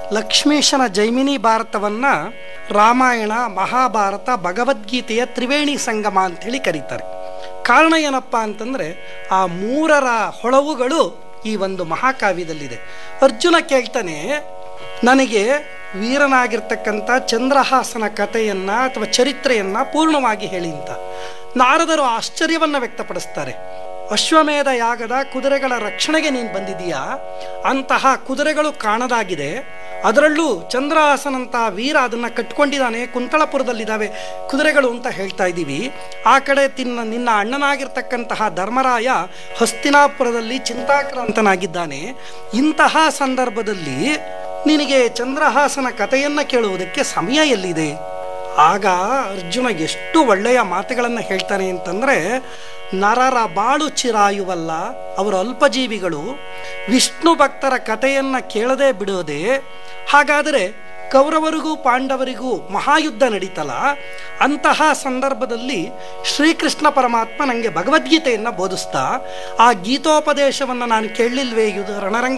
ಲಕ್ಷ್ಮೀಶನ ಜೈಮಿನಿ ಭಾರತವನ್ನ ರಾಮಾಯಣ ಮಹಾಭಾರತ ಭಗವದ್ಗೀತೆಯ ತ್ರಿವೇಣಿ ಸಂಗಮ ಅಂತೇಳಿ ಕರೀತಾರೆ ಕಾರಣ ಏನಪ್ಪ ಅಂತಂದ್ರೆ ಆ ಮೂರರ ಹೊಳವುಗಳು ಈ ಒಂದು ಮಹಾಕಾವ್ಯದಲ್ಲಿದೆ ಅರ್ಜುನ ಕೇಳ್ತಾನೆ ನನಗೆ ವೀರನಾಗಿರ್ತಕ್ಕಂಥ ಚಂದ್ರಹಾಸನ ಕಥೆಯನ್ನ ಅಥವಾ ಚರಿತ್ರೆಯನ್ನ ಪೂರ್ಣವಾಗಿ ಹೇಳಿ ಅಂತ ನಾರದರು ಆಶ್ಚರ್ಯವನ್ನ ವ್ಯಕ್ತಪಡಿಸ್ತಾರೆ ಅಶ್ವಮೇಧ ಯಾಗದ ಕುದುರೆಗಳ ರಕ್ಷಣೆಗೆ ನೀನು ಬಂದಿದೀಯಾ ಅಂತಹ ಕುದುರೆಗಳು ಕಾಣದಾಗಿದೆ ಅದರಲ್ಲೂ ಚಂದ್ರಹಾಸನಂತ ವೀರ ಅದನ್ನ ಕಟ್ಕೊಂಡಿದ್ದಾನೆ ಕುಂತಳಪುರದಲ್ಲಿದ್ದಾವೆ ಕುದುರೆಗಳು ಅಂತ ಹೇಳ್ತಾ ಇದ್ದೀವಿ ಆ ಕಡೆ ತಿನ್ನ ನಿನ್ನ ಅಣ್ಣನಾಗಿರ್ತಕ್ಕಂತಹ ಧರ್ಮರಾಯ ಹಸ್ತಿನಾಪುರದಲ್ಲಿ ಚಿಂತಾಕ್ರಾಂತನಾಗಿದ್ದಾನೆ ಇಂತಹ ಸಂದರ್ಭದಲ್ಲಿ ನಿನಗೆ ಚಂದ್ರಹಾಸನ ಕಥೆಯನ್ನ ಕೇಳುವುದಕ್ಕೆ ಸಮಯ ಎಲ್ಲಿದೆ ಆಗ ಅರ್ಜುನ ಎಷ್ಟು ಒಳ್ಳೆಯ ಮಾತುಗಳನ್ನು ಹೇಳ್ತಾನೆ ಅಂತಂದ್ರೆ ನರರ ಬಾಳು ಚಿರಾಯುವಲ್ಲ ಅವರು ಅಲ್ಪಜೀವಿಗಳು ವಿಷ್ಣು ಭಕ್ತರ ಕಥೆಯನ್ನ ಕೇಳದೆ ಬಿಡೋದೆ ಹಾಗಾದರೆ ಕೌರವರಿಗೂ ಪಾಂಡವರಿಗೂ ಮಹಾಯುದ್ಧ ನಡೀತಲ್ಲ ಅಂತಹ ಸಂದರ್ಭದಲ್ಲಿ ಶ್ರೀಕೃಷ್ಣ ಪರಮಾತ್ಮ ನನಗೆ ಭಗವದ್ಗೀತೆಯನ್ನು ಬೋಧಿಸ್ತಾ ಆ ಗೀತೋಪದೇಶವನ್ನು ನಾನು ಕೇಳಲಿಲ್ವೇ ಇದು ರಣರಂಗ